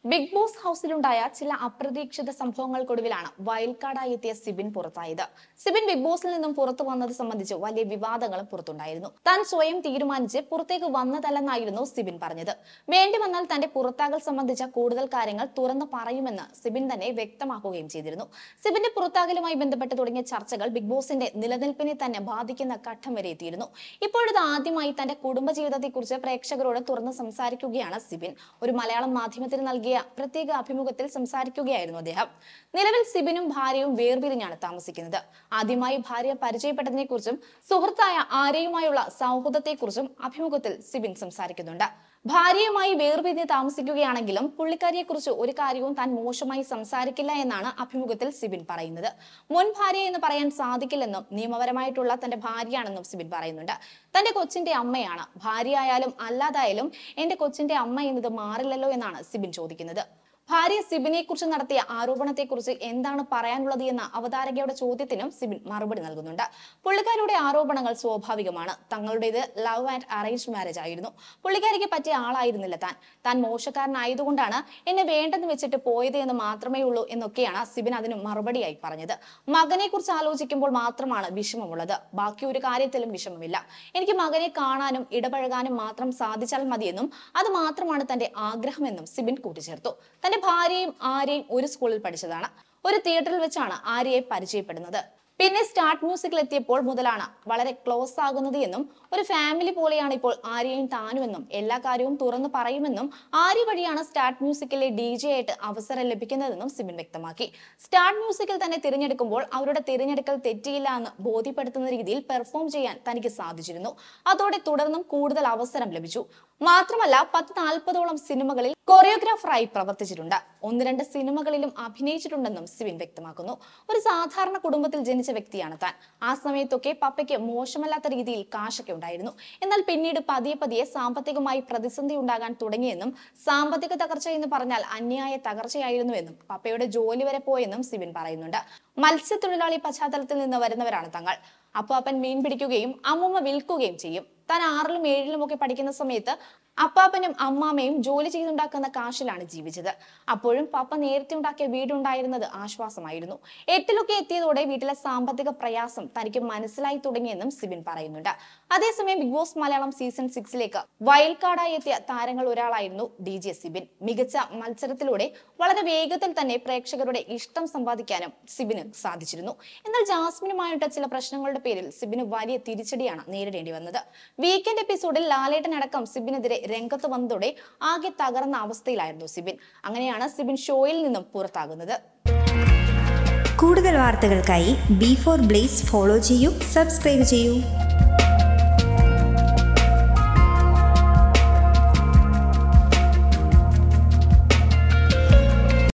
big boss ഹൗസിലുണ്ടായ ചില അപ്രതീക്ഷിത സംഭവങ്ങൾക്കൊടുവിലാണ് വയൽക്കാടായി എത്തിയ സിബിൻ പുറത്തായത് സിബിൻ ബിഗ് ബോസിൽ നിന്നും പുറത്തു വന്നത് സംബന്ധിച്ച് വലിയ വിവാദങ്ങളും പുറത്തുണ്ടായിരുന്നു താൻ സ്വയം തീരുമാനിച്ച് പുറത്തേക്ക് വന്നതല്ലെന്നായിരുന്നു സിബിൻ പറഞ്ഞത് വേണ്ടി വന്നാൽ തന്റെ പുറത്താകൽ സംബന്ധിച്ച കൂടുതൽ കാര്യങ്ങൾ തുറന്നു പറയുമെന്ന് സിബിൻ തന്നെ വ്യക്തമാക്കുകയും ചെയ്തിരുന്നു സിബിന്റെ പുറത്താകലുമായി ബന്ധപ്പെട്ട് തുടങ്ങിയ ചർച്ചകൾ ബിഗ് ബോസിന്റെ നിലനിൽപ്പിനെ തന്നെ ബാധിക്കുന്ന ഘട്ടം വരെ എത്തിയിരുന്നു ഇപ്പോഴിത് ആദ്യമായി തന്റെ കുടുംബജീവിതത്തെക്കുറിച്ച് പ്രേക്ഷകരോട് തുറന്ന് സംസാരിക്കുകയാണ് സിബിൻ ഒരു മലയാളം മാധ്യമത്തിന് നൽകിയ പ്രത്യേക അഭിമുഖത്തിൽ സംസാരിക്കുകയായിരുന്നു അദ്ദേഹം നിലവിൽ സിബിനും ഭാര്യയും വേർപിരിഞ്ഞാണ് താമസിക്കുന്നത് ആദ്യമായി ഭാര്യ പരിചയപ്പെട്ടതിനെ കുറിച്ചും സുഹൃത്തായ ആരെയുമായുള്ള സൗഹൃദത്തെക്കുറിച്ചും അഭിമുഖത്തിൽ സിബിൻ സംസാരിക്കുന്നുണ്ട് ഭാര്യയുമായി വേർപിരിഞ്ഞ് താമസിക്കുകയാണെങ്കിലും പുള്ളിക്കാരിയെക്കുറിച്ച് ഒരു കാര്യവും താൻ മോശമായി സംസാരിക്കില്ല എന്നാണ് അഭിമുഖത്തിൽ സിബിൻ പറയുന്നത് മുൻ ഭാര്യ എന്ന് പറയാൻ സാധിക്കില്ലെന്നും നിയമപരമായിട്ടുള്ള തന്റെ ഭാര്യയാണെന്നും സിബിൻ പറയുന്നുണ്ട് തന്റെ കൊച്ചിന്റെ അമ്മയാണ് ഭാര്യയായാലും അല്ലാതായാലും എന്റെ കൊച്ചിന്റെ അമ്മ എന്നത് മാറില്ലല്ലോ എന്നാണ് സിബിൻ ചോദിക്കുന്നത് ഭാര്യ സിബിനെ കുറിച്ച് നടത്തിയ ആരോപണത്തെക്കുറിച്ച് എന്താണ് പറയാനുള്ളത് എന്ന അവതാരകയുടെ ചോദ്യത്തിനും സിബിൻ മറുപടി നൽകുന്നുണ്ട് പുള്ളിക്കാരുടെ ആരോപണങ്ങൾ സ്വാഭാവികമാണ് തങ്ങളുടേത് ലവ് ആൻഡ് അറേഞ്ച് മാരേജ് ആയിരുന്നു പുള്ളിക്കാരിക്ക് പറ്റിയ ആളായിരുന്നില്ല താൻ താൻ മോശക്കാരനായതുകൊണ്ടാണ് എന്നെ വേണ്ടെന്ന് വെച്ചിട്ട് പോയത് എന്ന് മാത്രമേ ഉള്ളൂ എന്നൊക്കെയാണ് സിബിൻ അതിന് മറുപടിയായി പറഞ്ഞത് മകനെ കുറിച്ച് ആലോചിക്കുമ്പോൾ മാത്രമാണ് വിഷമമുള്ളത് ബാക്കി ഒരു കാര്യത്തിലും വിഷമമില്ല എനിക്ക് മകനെ കാണാനും ഇടപഴകാനും മാത്രം സാധിച്ചാൽ മതിയെന്നും അത് മാത്രമാണ് തന്റെ ആഗ്രഹമെന്നും സിബിൻ കൂട്ടിച്ചേർത്തു തന്റെ ഭാര്യയും ആര്യയും ഒരു സ്കൂളിൽ പഠിച്ചതാണ് ഒരു തിയേറ്ററിൽ വെച്ചാണ് ആര്യയെ പരിചയപ്പെടുന്നത് പിന്നെ സ്റ്റാർട്ട് മ്യൂസിക്കിൽ എത്തിയപ്പോൾ മുതലാണ് വളരെ ക്ലോസ് ആകുന്നത് എന്നും ഒരു ഫാമിലി പോലെയാണ് ഇപ്പോൾ ആര്യയും താനുമെന്നും എല്ലാ കാര്യവും തുറന്നു പറയുമെന്നും ആര്യ വഴിയാണ് സ്റ്റാർട്ട് മ്യൂസിക്കിലെ ഡി ജെ ആയിട്ട് അവസരം ലഭിക്കുന്നതെന്നും സിബിൻ വ്യക്തമാക്കി സ്റ്റാർട്ട് മ്യൂസിക്കിൽ തന്നെ തിരഞ്ഞെടുക്കുമ്പോൾ അവരുടെ തിരഞ്ഞെടുക്കൽ തെറ്റിയില്ല എന്ന് ബോധ്യപ്പെടുത്തുന്ന രീതിയിൽ പെർഫോം ചെയ്യാൻ തനിക്ക് സാധിച്ചിരുന്നു അതോടെ തുടർന്നും കൂടുതൽ അവസരം ലഭിച്ചു മാത്രമല്ല പത്ത് നാൽപ്പതോളം സിനിമകളിൽ കൊറിയോഗ്രാഫറായി പ്രവർത്തിച്ചിട്ടുണ്ട് ഒന്ന് രണ്ട് സിനിമകളിലും അഭിനയിച്ചിട്ടുണ്ടെന്നും സിബിൻ വ്യക്തമാക്കുന്നു ഒരു സാധാരണ കുടുംബത്തിൽ ജനിച്ച വ്യക്തിയാണ് താൻ ആ സമയത്തൊക്കെ പപ്പയ്ക്ക് മോശമല്ലാത്ത രീതിയിൽ കാശൊക്കെ ഉണ്ടായിരുന്നു എന്നാൽ പിന്നീട് പതിയെ പതിയെ സാമ്പത്തികമായി പ്രതിസന്ധി ഉണ്ടാകാൻ തുടങ്ങിയെന്നും സാമ്പത്തിക തകർച്ച എന്ന് പറഞ്ഞാൽ അന്യായ തകർച്ചയായിരുന്നുവെന്നും പപ്പയുടെ ജോലി വരെ പോയെന്നും സിബിൻ പറയുന്നുണ്ട് മത്സ്യത്തൊഴിലാളി പശ്ചാത്തലത്തിൽ നിന്ന് വരുന്നവരാണ് തങ്ങൾ അപ്പാപ്പൻ മീൻ പിടിക്കുകയും അമ്മൂമ്മ വിൽക്കുകയും ചെയ്യും താൻ ആറിലും ഏഴിലും ഒക്കെ പഠിക്കുന്ന സമയത്ത് അപ്പാപ്പനും അമ്മാമ്മയും ജോലി ചെയ്തുണ്ടാക്കുന്ന കാശിലാണ് ജീവിച്ചത് അപ്പോഴും പപ്പ നേരത്തെ ഉണ്ടാക്കിയ വീടുണ്ടായിരുന്നത് ആശ്വാസമായിരുന്നു എട്ടിലൊക്കെ എത്തിയതോടെ വീട്ടിലെ സാമ്പത്തിക പ്രയാസം തനിക്ക് മനസ്സിലായി തുടങ്ങിയെന്നും സിബിൻ പറയുന്നുണ്ട് അതേസമയം ബിഗ് ബോസ് മലയാളം സീസൺ സിക്സിലേക്ക് വയൽക്കാടായി എത്തിയ താരങ്ങൾ ഒരാളായിരുന്നു ഡി ജെ സിബിൻ മികച്ച മത്സരത്തിലൂടെ വളരെ വേഗത്തിൽ തന്നെ പ്രേക്ഷകരുടെ ഇഷ്ടം സമ്പാദിക്കാനും സിബിന് സാധിച്ചിരുന്നു എന്നാൽ ജാസ്മിനുമായിട്ട് ചില പ്രശ്നങ്ങളുടെ പേരിൽ സിബിന് വലിയ തിരിച്ചടിയാണ് നേരിടേണ്ടി വന്നത് വീക്കെൻഡ് എപ്പിസോഡിൽ ലാലേട്ടൻ അടക്കം സിബിനെതിരെ രംഗത്ത് വന്നതോടെ ആകെ തകർന്ന അവസ്ഥയിലായിരുന്നു സിബിൻ അങ്ങനെയാണ് സിബിൻ ഷോയിൽ നിന്നും പുറത്താകുന്നത് കൂടുതൽ വാർത്തകൾക്കായി ബി ഫോർ ബ്ലേസ് ഫോളോ ചെയ്യൂ സബ്സ്ക്രൈബ് ചെയ്യൂ